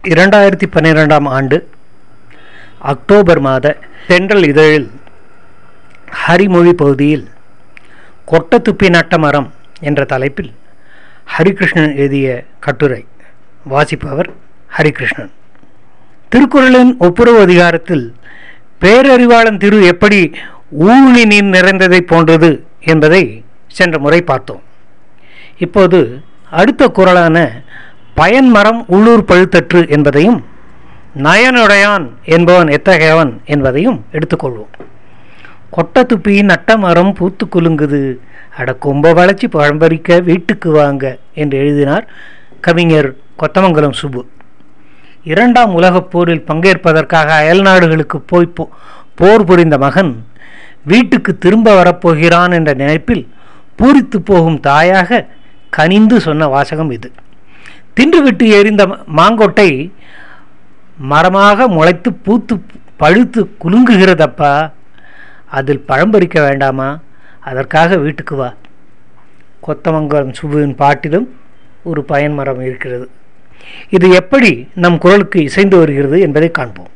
இரண்டாயிரத்தி பன்னிரெண்டாம் ஆண்டு அக்டோபர் மாத தென்றல் இதழில் ஹரிமொழி பகுதியில் கொட்டத்துப்பி நட்ட மரம் என்ற தலைப்பில் ஹரிகிருஷ்ணன் எழுதிய கட்டுரை வாசிப்பவர் ஹரிகிருஷ்ணன் திருக்குறளின் ஒப்புரவு அதிகாரத்தில் பேரறிவாளன் திரு எப்படி ஊழி நீர் நிறைந்ததை போன்றது என்பதை சென்ற முறை பார்த்தோம் இப்போது அடுத்த குரலான பயன் மரம் உள்ளூர் பழுத்தற்று என்பதையும் நயனுடையான் என்பவன் எத்தகையவன் என்பதையும் எடுத்துக்கொள்வோம் கொட்ட துப்பி நட்ட மரம் பூத்து குலுங்குது அட கொம்ப வளைச்சி பழம்பறிக்க வீட்டுக்கு வாங்க என்று எழுதினார் கவிஞர் கொத்தமங்கலம் சுப்பு இரண்டாம் உலகப் போரில் பங்கேற்பதற்காக அயல் நாடுகளுக்கு போய் போ- போர் புரிந்த மகன் வீட்டுக்கு திரும்ப வரப்போகிறான் என்ற நினைப்பில் பூரித்து போகும் தாயாக கனிந்து சொன்ன வாசகம் இது தின்றுவிட்டு எரிந்த ம- மாங்கொட்டை மரமாக முளைத்து பூத்து பழுத்து குலுங்குகிறதப்பா அதில் பழம் பறிக்க வேண்டாமா அதற்காக வீட்டுக்கு வா கொத்தமங்கலம் சுபுவின் பாட்டிலும் ஒரு பயன் மரம் இருக்கிறது இது எப்படி நம் குரலுக்கு இசைந்து வருகிறது என்பதை காண்போம்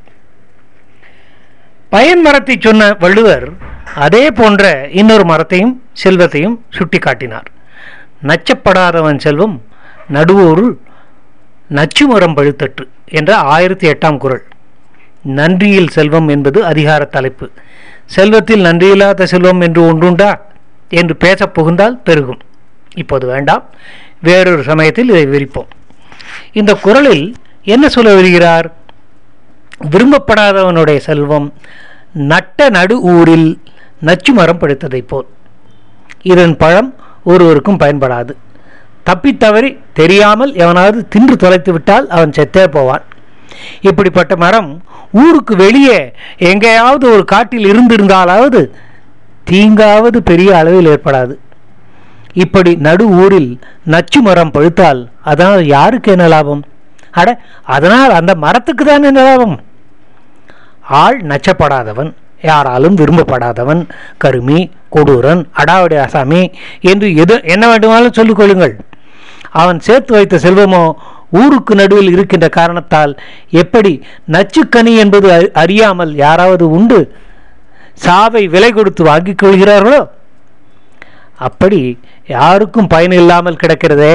பயன் மரத்தை சொன்ன வள்ளுவர் அதே போன்ற இன்னொரு மரத்தையும் செல்வத்தையும் சுட்டிக்காட்டினார் நச்சப்படாதவன் செல்வம் நடுவோருள் நச்சு மரம் பழுத்தற்று என்ற ஆயிரத்தி எட்டாம் குறள் நன்றியில் செல்வம் என்பது அதிகார தலைப்பு செல்வத்தில் நன்றியில்லாத செல்வம் என்று ஒன்றுண்டா என்று பேசப் புகுந்தால் பெருகும் இப்போது வேண்டாம் வேறொரு சமயத்தில் இதை விரிப்போம் இந்த குறளில் என்ன சொல்ல வருகிறார் விரும்பப்படாதவனுடைய செல்வம் நட்ட நடு ஊரில் நச்சு மரம் படுத்ததைப் போல் இதன் பழம் ஒருவருக்கும் பயன்படாது தப்பித்தவறி தெரியாமல் எவனாவது தின்று தொலைத்து விட்டால் அவன் செத்தே போவான் இப்படிப்பட்ட மரம் ஊருக்கு வெளியே எங்கேயாவது ஒரு காட்டில் இருந்திருந்தாலாவது தீங்காவது பெரிய அளவில் ஏற்படாது இப்படி நடு ஊரில் நச்சு மரம் பழுத்தால் அதனால் யாருக்கு என்ன லாபம் அட அதனால் அந்த மரத்துக்கு தான் என்ன லாபம் ஆள் நச்சப்படாதவன் யாராலும் விரும்பப்படாதவன் கருமி கொடூரன் அடாவடி ஆசாமி என்று எது என்ன வேண்டுமானாலும் சொல்லிக் கொள்ளுங்கள் அவன் சேர்த்து வைத்த செல்வமோ ஊருக்கு நடுவில் இருக்கின்ற காரணத்தால் எப்படி நச்சுக்கனி என்பது அறி- அறியாமல் யாராவது உண்டு சாவை விலை கொடுத்து வாங்கிக் கொள்கிறார்களோ அப்படி யாருக்கும் பயன் இல்லாமல் கிடக்கிறதே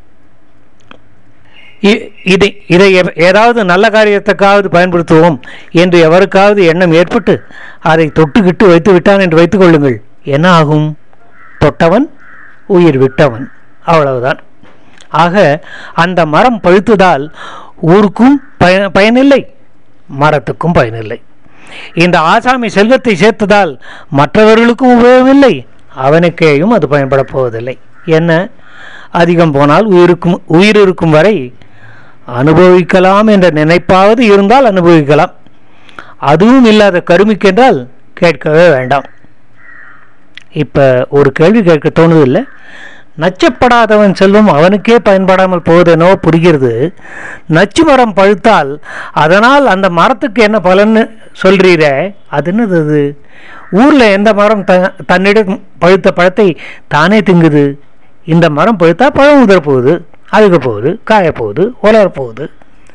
இ- இதை இதை எவ- ஏதாவது நல்ல காரியத்துக்காவது பயன்படுத்துவோம் என்று எவருக்காவது எண்ணம் ஏற்பட்டு அதை தொட்டுக்கிட்டு வைத்து விட்டான் என்று வைத்துக் கொள்ளுங்கள் என்ன ஆகும் தொட்டவன் உயிர் விட்டவன் அவ்வளவுதான் ஆக அந்த மரம் பழுத்ததால் ஊருக்கும் பய பயனில்லை மரத்துக்கும் பயனில்லை இந்த ஆசாமி செல்வத்தை சேர்த்ததால் மற்றவர்களுக்கும் உபயோகமில்லை அவனுக்கேயும் அது பயன்படப் போவதில்லை என்ன அதிகம் போனால் உயிருக்கும் உயிர் இருக்கும் வரை அனுபவிக்கலாம் என்ற நினைப்பாவது இருந்தால் அனுபவிக்கலாம் அதுவும் இல்லாத கருமிக்கென்றால் கேட்கவே வேண்டாம் இப்போ ஒரு கேள்வி கேட்க தோணுது இல்லை நச்சப்படாதவன் செல்வம் அவனுக்கே பயன்படாமல் போவதெனோ புரிகிறது நச்சு மரம் பழுத்தால் அதனால் அந்த மரத்துக்கு என்ன பலன்னு சொல்றீரே அது என்னது அது ஊரில் எந்த மரம் த தன்னிடம் பழுத்த பழத்தை தானே திங்குது இந்த மரம் பழுத்தா பழம் உதற போகுது அழுக போகுது காய போகுது உலர போகுது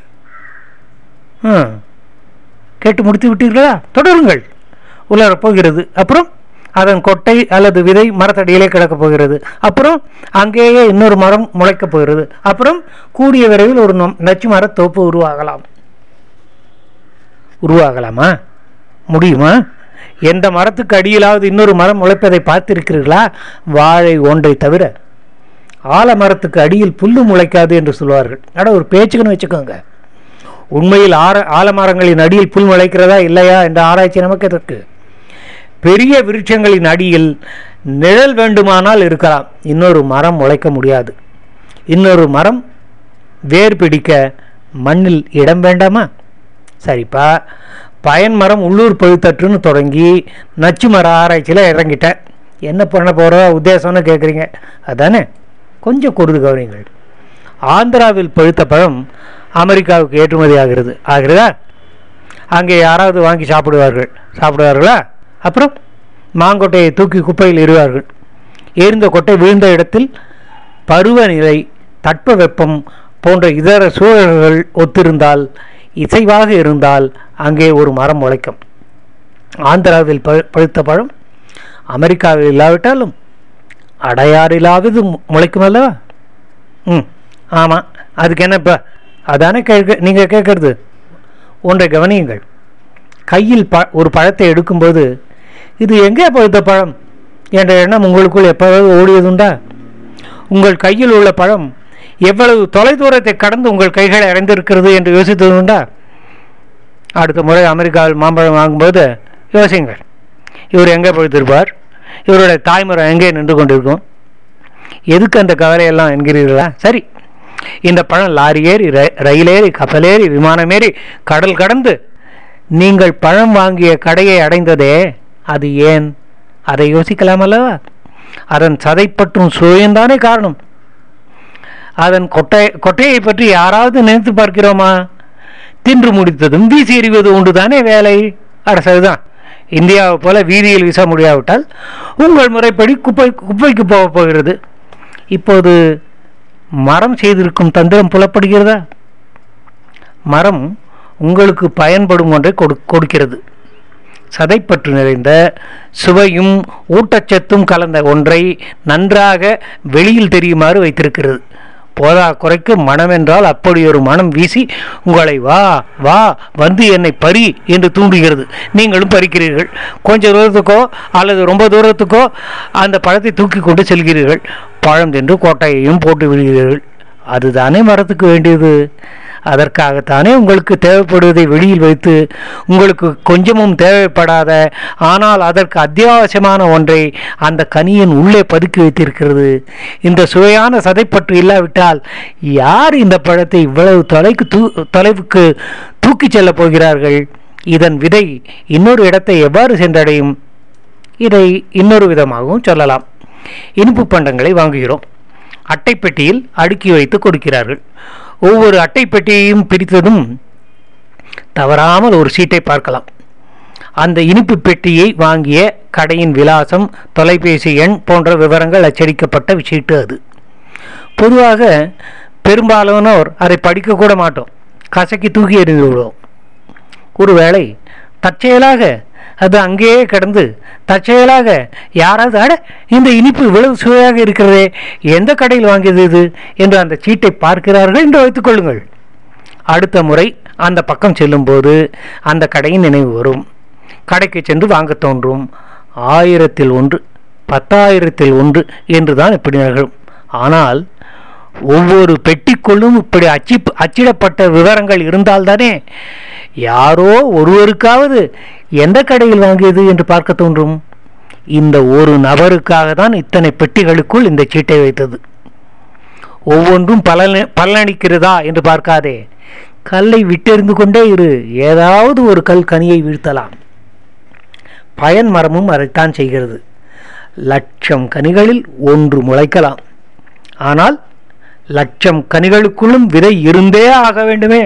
ம் கேட்டு முடித்து விட்டீர்களா தொடருங்கள் உலரப் போகிறது அப்புறம் அதன் கொட்டை அல்லது விதை மரத்தடியிலே கிடக்கப் போகிறது அப்புறம் அங்கேயே இன்னொரு மரம் முளைக்கப் போகிறது அப்புறம் கூடிய விரைவில் ஒரு நொ- நச்சு மரத் தோப்பு உருவாகலாம் உருவாகலாமா முடியுமா எந்த மரத்துக்கு அடியிலாவது இன்னொரு மரம் முளைப்பதை பார்த்திருக்கிறீர்களா வாழை ஒன்றை தவிர ஆலமரத்துக்கு அடியில் புல்லு முளைக்காது என்று சொல்வார்கள் அட ஒரு பேச்சுக்குன்னு வச்சுக்கோங்க உண்மையில் ஆர ஆலமரங்களின் அடியில் புல் முளைக்கிறதா இல்லையா என்ற ஆராய்ச்சி நமக்கு எதற்கு பெரிய விருட்சங்களின் அடியில் நிழல் வேண்டுமானால் இருக்கலாம் இன்னொரு மரம் முளைக்க முடியாது இன்னொரு மரம் வேர் பிடிக்க மண்ணில் இடம் வேண்டாமா சரிப்பா பயன் மரம் உள்ளூர் பழுத்தற்றுன்னு தொடங்கி நச்சு மர ஆராய்ச்சியில் இறங்கிட்டேன் என்ன பண்ண போகிற உத்தேசம்னு கேட்குறீங்க அதானே கொஞ்சம் கூறுது கவனிங்கள் ஆந்திராவில் பழுத்த பழம் அமெரிக்காவுக்கு ஏற்றுமதி ஆகிறது ஆகிறதா அங்கே யாராவது வாங்கி சாப்பிடுவார்கள் சாப்பிடுவார்களா அப்புறம் மாங்கொட்டையை தூக்கி குப்பையில் எறிவார்கள் எரிந்த கொட்டை விழுந்த இடத்தில் பருவநிலை தட்பவெப்பம் போன்ற இதர சூழல்கள் ஒத்திருந்தால் இசைவாக இருந்தால் அங்கே ஒரு மரம் முளைக்கும் ஆந்திராவில் பழு பழுத்த பழம் அமெரிக்காவில் இல்லாவிட்டாலும் அடையாறிலாவது மு- முளைக்கும் அல்லவா ம் ஆமாம் அதுக்கு என்ன இப்போ அதானே கேட்க நீங்கள் கேட்குறது ஒன்றை கவனியுங்கள் கையில் ப ஒரு பழத்தை எடுக்கும்போது இது எங்கே பழுத்த பழம் என்ற எண்ணம் உங்களுக்குள் எப்போதாவது ஓடியதுண்டா உங்கள் கையில் உள்ள பழம் எவ்வளவு தொலைதூரத்தை கடந்து உங்கள் கைகளை அடைந்திருக்கிறது என்று யோசித்ததுண்டா அடுத்த முறை அமெரிக்காவில் மாம்பழம் வாங்கும்போது யோசிங்கள் இவர் எங்கே பழுத்திருப்பார் இவருடைய தாய்மரம் எங்கே நின்று கொண்டிருக்கும் எதுக்கு அந்த கவலையெல்லாம் என்கிறீர்களா சரி இந்த பழம் லாரி ஏறி ர- ரயில் ஏறி கப்பல் ஏறி விமானம் ஏறி கடல் கடந்து நீங்கள் பழம் வாங்கிய கடையை அடைந்ததே அது ஏன் அதை யோசிக்கலாம் அல்லவா அதன் சதைப்பற்றும் சுயம்தானே காரணம் அதன் கொட்டை கொட்டையை பற்றி யாராவது நினைத்து பார்க்கிறோமா தின்று முடித்ததும் வீசி எறிவது உண்டு தானே வேலை அட சரிதான் இந்தியாவை போல வீதியில் வீச முடியாவிட்டால் உங்கள் முறைப்படி குப்பை குப்பைக்கு போக போகிறது இப்போது மரம் செய்திருக்கும் தந்திரம் புலப்படுகிறதா மரம் உங்களுக்கு பயன்படும் ஒன்றை கொடு கொடுக்கிறது சதைப்பற்று நிறைந்த சுவையும் ஊட்டச்சத்தும் கலந்த ஒன்றை நன்றாக வெளியில் தெரியுமாறு வைத்திருக்கிறது போதா குறைக்கு மனம் என்றால் அப்படி ஒரு மனம் வீசி உங்களை வா வா வந்து என்னை பறி என்று தூண்டுகிறது நீங்களும் பறிக்கிறீர்கள் கொஞ்ச தூரத்துக்கோ அல்லது ரொம்ப தூரத்துக்கோ அந்த பழத்தை தூக்கி கொண்டு செல்கிறீர்கள் பழம் சென்று கோட்டையையும் போட்டு விடுகிறீர்கள் அதுதானே மரத்துக்கு வேண்டியது அதற்காகத்தானே உங்களுக்கு தேவைப்படுவதை வெளியில் வைத்து உங்களுக்கு கொஞ்சமும் தேவைப்படாத ஆனால் அதற்கு அத்தியாவசியமான ஒன்றை அந்த கனியின் உள்ளே பதுக்கி வைத்திருக்கிறது இந்த சுவையான சதைப்பற்று இல்லாவிட்டால் யார் இந்த பழத்தை இவ்வளவு தொலைக்கு தூ தொலைவுக்கு தூக்கிச் செல்லப் போகிறார்கள் இதன் விதை இன்னொரு இடத்தை எவ்வாறு சென்றடையும் இதை இன்னொரு விதமாகவும் சொல்லலாம் இனிப்பு பண்டங்களை வாங்குகிறோம் அட்டைப்பெட்டியில் அடுக்கி வைத்து கொடுக்கிறார்கள் ஒவ்வொரு அட்டைப்பெட்டியையும் பிரித்ததும் தவறாமல் ஒரு சீட்டை பார்க்கலாம் அந்த இனிப்பு பெட்டியை வாங்கிய கடையின் விலாசம் தொலைபேசி எண் போன்ற விவரங்கள் அச்சடிக்கப்பட்ட சீட்டு அது பொதுவாக பெரும்பாலானோர் அதை படிக்கக்கூட மாட்டோம் கசக்கி தூக்கி எறிந்து விடுவோம் ஒருவேளை தற்செயலாக அது அங்கேயே கிடந்து தற்செயலாக யாராவது அட இந்த இனிப்பு இவ்வளவு சுவையாக இருக்கிறதே எந்த கடையில் வாங்கியது இது என்று அந்த சீட்டை பார்க்கிறார்கள் என்று வைத்துக் கொள்ளுங்கள் அடுத்த முறை அந்த பக்கம் செல்லும்போது அந்த கடையின் நினைவு வரும் கடைக்கு சென்று வாங்க தோன்றும் ஆயிரத்தில் ஒன்று பத்தாயிரத்தில் ஒன்று என்று தான் இப்படி நிகழும் ஆனால் ஒவ்வொரு பெட்டிக்குள்ளும் இப்படி அச்சி அச்சிடப்பட்ட விவரங்கள் இருந்தால்தானே யாரோ ஒருவருக்காவது எந்த கடையில் வாங்கியது என்று பார்க்க தோன்றும் இந்த ஒரு நபருக்காக தான் இத்தனை பெட்டிகளுக்குள் இந்த சீட்டை வைத்தது ஒவ்வொன்றும் பலன் பலனளிக்கிறதா என்று பார்க்காதே கல்லை விட்டெறிந்து கொண்டே இரு ஏதாவது ஒரு கல் கனியை வீழ்த்தலாம் பயன் மரமும் அதைத்தான் செய்கிறது லட்சம் கனிகளில் ஒன்று முளைக்கலாம் ஆனால் லட்சம் கனிகளுக்குள்ளும் விதை இருந்தே ஆக வேண்டுமே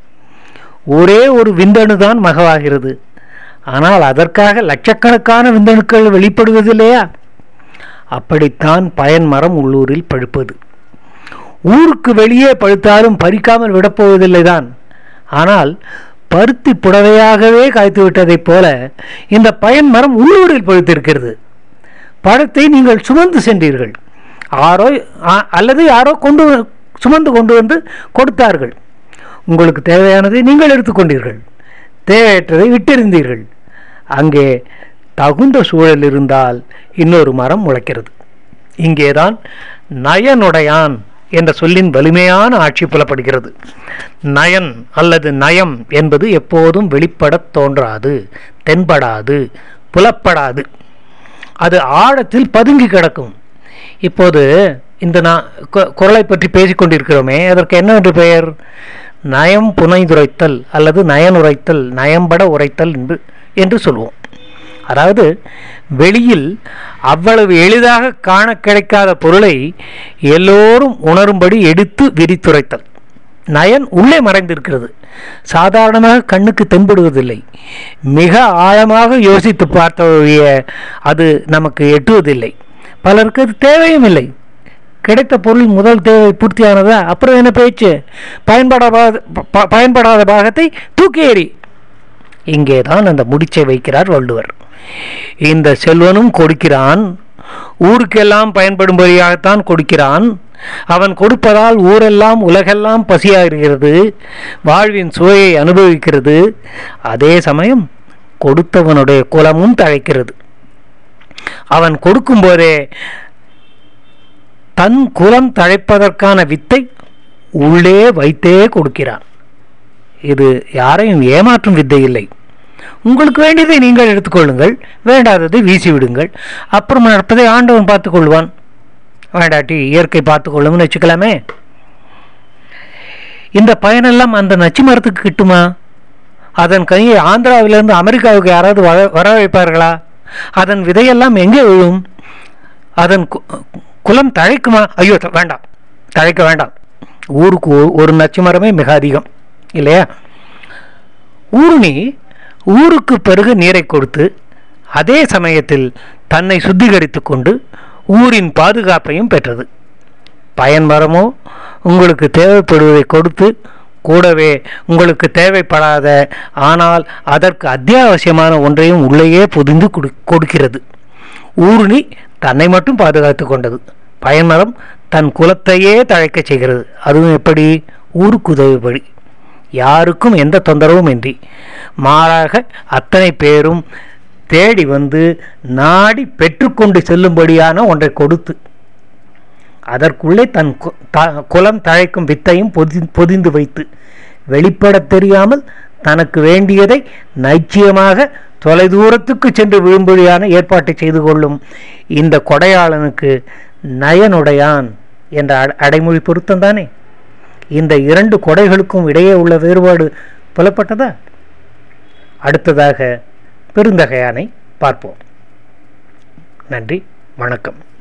ஒரே ஒரு விந்தணு தான் மகவாகிறது ஆனால் அதற்காக லட்சக்கணக்கான விந்தணுக்கள் வெளிப்படுவதில்லையா அப்படித்தான் பயன் மரம் உள்ளூரில் பழுப்பது ஊருக்கு வெளியே பழுத்தாலும் பறிக்காமல் விடப்போவதில்லைதான் ஆனால் பருத்தி புடவையாகவே காய்த்து விட்டதைப் போல இந்த பயன் மரம் உள்ளூரில் பழுத்திருக்கிறது பழத்தை நீங்கள் சுமந்து சென்றீர்கள் ஆரோ ஆ- அல்லது யாரோ கொண்டு வ- சுமந்து கொண்டு வந்து கொடுத்தார்கள் உங்களுக்கு தேவையானதை நீங்கள் எடுத்துக்கொண்டீர்கள் தேவையற்றதை விட்டெறிந்தீர்கள் அங்கே தகுந்த சூழல் இருந்தால் இன்னொரு மரம் முளைக்கிறது இங்கேதான் நயனுடையான் என்ற சொல்லின் வலிமையான ஆட்சி புலப்படுகிறது நயன் அல்லது நயம் என்பது எப்போதும் வெளிப்படத் தோன்றாது தென்படாது புலப்படாது அது ஆழத்தில் பதுங்கி கிடக்கும் இப்போது இந்த நான் கு- குரலை பற்றி பேசிக்கொண்டிருக்கிறோமே அதற்கு என்னவென்று பெயர் நயம் புனைதுரைத்தல் அல்லது நயனுரைத்தல் நயம்பட உரைத்தல் என்று என்று சொல்வோம் அதாவது வெளியில் அவ்வளவு எளிதாக காண கிடைக்காத பொருளை எல்லோரும் உணரும்படி எடுத்து விரித்துரைத்தல் நயன் உள்ளே மறைந்திருக்கிறது சாதாரணமாக கண்ணுக்கு தென்படுவதில்லை மிக ஆழமாக யோசித்து பார்த்த ஒழிய அது நமக்கு எட்டுவதில்லை பலருக்கு அது தேவையும் இல்லை கிடைத்த பொருள் முதல் தேவை பூர்த்தியானதா அப்புறம் என்ன பேச்சு பயன்படாத ப- பயன்படாத பாகத்தை தூக்கி எறி இங்கே தான் அந்த முடிச்சை வைக்கிறார் வள்ளுவர் இந்த செல்வனும் கொடுக்கிறான் ஊருக்கெல்லாம் பயன்படும்படியாகத்தான் கொடுக்கிறான் அவன் கொடுப்பதால் ஊரெல்லாம் உலகெல்லாம் பசியாகிறது வாழ்வின் சுவையை அனுபவிக்கிறது அதே சமயம் கொடுத்தவனுடைய குலமும் தழைக்கிறது அவன் கொடுக்கும்போதே தன் குலம் தழைப்பதற்கான வித்தை உள்ளே வைத்தே கொடுக்கிறான் இது யாரையும் ஏமாற்றும் வித்தை இல்லை உங்களுக்கு வேண்டியதை நீங்கள் எடுத்துக்கொள்ளுங்கள் வேண்டாததை வீசி விடுங்கள் அப்புறம் நடப்பதை ஆண்டவன் பார்த்துக் கொள்வான் வேண்டாட்டி இயற்கை பார்த்துக் கொள்ளும்னு வச்சுக்கலாமே இந்த பயனெல்லாம் அந்த நச்சு மரத்துக்கு கிட்டுமா அதன் கையை ஆந்திராவிலிருந்து அமெரிக்காவுக்கு யாராவது வர வர வைப்பார்களா அதன் விதையெல்லாம் எங்கே விழும் அதன் கு- குலம் தழைக்குமா ஐயோ த- வேண்டாம் தழைக்க வேண்டாம் ஊருக்கு ஒ- ஒரு நச்சு மரமே மிக அதிகம் இல்லையா ஊருணி ஊருக்கு பிறகு நீரை கொடுத்து அதே சமயத்தில் தன்னை சுத்திகரித்து கொண்டு ஊரின் பாதுகாப்பையும் பெற்றது பயன் மரமோ உங்களுக்கு தேவைப்படுவதை கொடுத்து கூடவே உங்களுக்கு தேவைப்படாத ஆனால் அதற்கு அத்தியாவசியமான ஒன்றையும் உள்ளேயே பொதிந்து கொடு கொடுக்கிறது ஊருணி தன்னை மட்டும் பாதுகாத்து கொண்டது பயன்மரம் தன் குலத்தையே தழைக்கச் செய்கிறது அதுவும் எப்படி ஊருக்கு உதவிப்படி யாருக்கும் எந்த தொந்தரவும் இன்றி மாறாக அத்தனை பேரும் தேடி வந்து நாடி பெற்றுக்கொண்டு செல்லும்படியான ஒன்றை கொடுத்து அதற்குள்ளே தன் கு- த- குலம் தழைக்கும் வித்தையும் பொதி பொதிந்து வைத்து வெளிப்படத் தெரியாமல் தனக்கு வேண்டியதை நைச்சியமாக தொலைதூரத்துக்கு சென்று விழும்படியான ஏற்பாட்டை செய்து கொள்ளும் இந்த கொடையாளனுக்கு நயனுடையான் என்ற அட- அடைமொழி பொருத்தம் தானே இந்த இரண்டு கொடைகளுக்கும் இடையே உள்ள வேறுபாடு புலப்பட்டதா அடுத்ததாக பெருந்தகையானை பார்ப்போம் நன்றி வணக்கம்